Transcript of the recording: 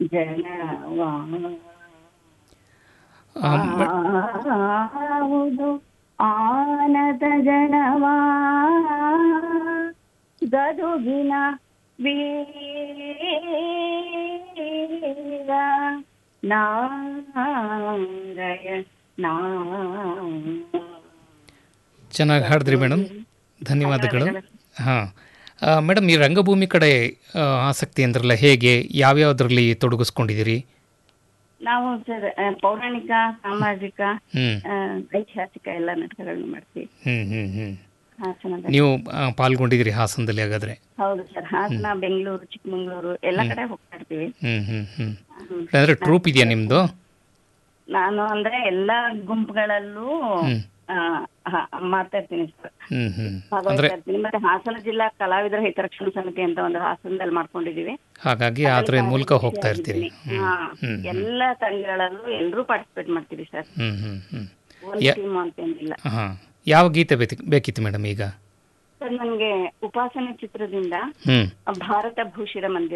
ಜನವಾ ಆ, ಮ- ಆವುದು ಆನದ ಜನವಾ ಗದುಗಿನ ವೀರ ನಾರಾಯಣ ಚೆನ್ನಾಗಿ ಹಾಡಿದ್ರಿ ಮೇಡಮ್ ಧನ್ಯವಾದಗಳು ಹಾಂ ಮೇಡಮ್ ಈ ರಂಗಭೂಮಿ ಕಡೆ ಆ, ಆಸಕ್ತಿ ಅಂದ್ರಲ್ಲ ಹೇಗೆ ಯಾವ್ಯಾವುದರಲ್ಲಿ ತೊಡಗಿಸ್ಕೊಂಡಿದ್ದೀರಿ ನಾವು ಸರ್ ಆ, ಪೌರಾಣಿಕ ಸಾಮಾಜಿಕ ಹ್ಞೂ ಆ, ಐತಿಹಾಸಿಕ ಎಲ್ಲ ನಾಟಕಗಳನ್ನು ಮಾಡ್ತೀವಿ ಹ್ಞೂ ಹ್ಞೂ ಹ್ಞೂ ಹಾಸನದಲ್ಲಿ ನೀವು ಆ, ಪಾಲ್ಗೊಂಡಿದ್ದೀರಿ ಹಾಸನದಲ್ಲಿ ಹಾಗಾದರೆ ಹೌದು ಸರ್ ಹಾಸನ ಬೆಂಗಳೂರು ಚಿಕ್ಕಮಂಗ್ಳೂರು ಎಲ್ಲ ಕಡೆ ಹೋಗ್ತಾ ಇರ್ತೀವಿ ಹ್ಞೂ ಹ್ಞೂ ಹ್ಞೂ ಹ್ಮ್. ಅಂದರೆ ಟ್ರೂಪ್ ಇದೆಯಾ ನಿಮ್ಮದು ನಾನು ಅಂದ್ರೆ ಎಲ್ಲಾ ಗುಂಪುಗಳಲ್ಲೂ ಹ್ಮ್. ಆ, ಹ, ಮಾಡ್ತಾ ಇರ್ತೀನಿ ಸರ್ ಹ್ಞೂ ಹ್ಞೂ ಅಂದರೆ ಭಾಗವಹಿಸ್ತಾ ಇರ್ತೀನಿ ಮತ್ತೆ ಹಾಸನ ಜಿಲ್ಲಾ ಕಲಾವಿದರ ಹಿತರಕ್ಷಣಾ ಸಮಿತಿ ಅಂತ ಒಂದು ಹಾಸನದಲ್ಲಿ ಮಾಡ್ಕೊಂಡಿದೀವಿ ಹಾಗಾಗಿ ಅದರ ಮೂಲಕ ಹೋಗ್ತಾ ಇರ್ತೀರಿ ಹ್ಞೂ ಹಾ ಹ್ಞೂ ಎಲ್ಲ ತಂಡಗಳಲ್ಲೂ ಎಲ್ಲರೂ ಪಾರ್ಟಿಸಿಪೇಟ್ ಮಾಡ್ತೀವಿ ಸರ್ ಹ್ಞೂ ಹ್ಞೂ ಹ್ಞೂ ಒಂದು ಯಾ- ಟೀಮ್ ಅಂತೇನಿಲ್ಲ ಹಾಂ ಯಾವ ಗೀತೆ ಬೇತಿ ಬೇಕಿತ್ತು ಮೇಡಮ್ ಈಗ ಸರ್ ನನಗೆ ಉಪಾಸನೆ ಚಿತ್ರದಿಂದ ಹ್ಞೂ ಭಾರತ ಭೂಷಿರ ಮಂದಿರ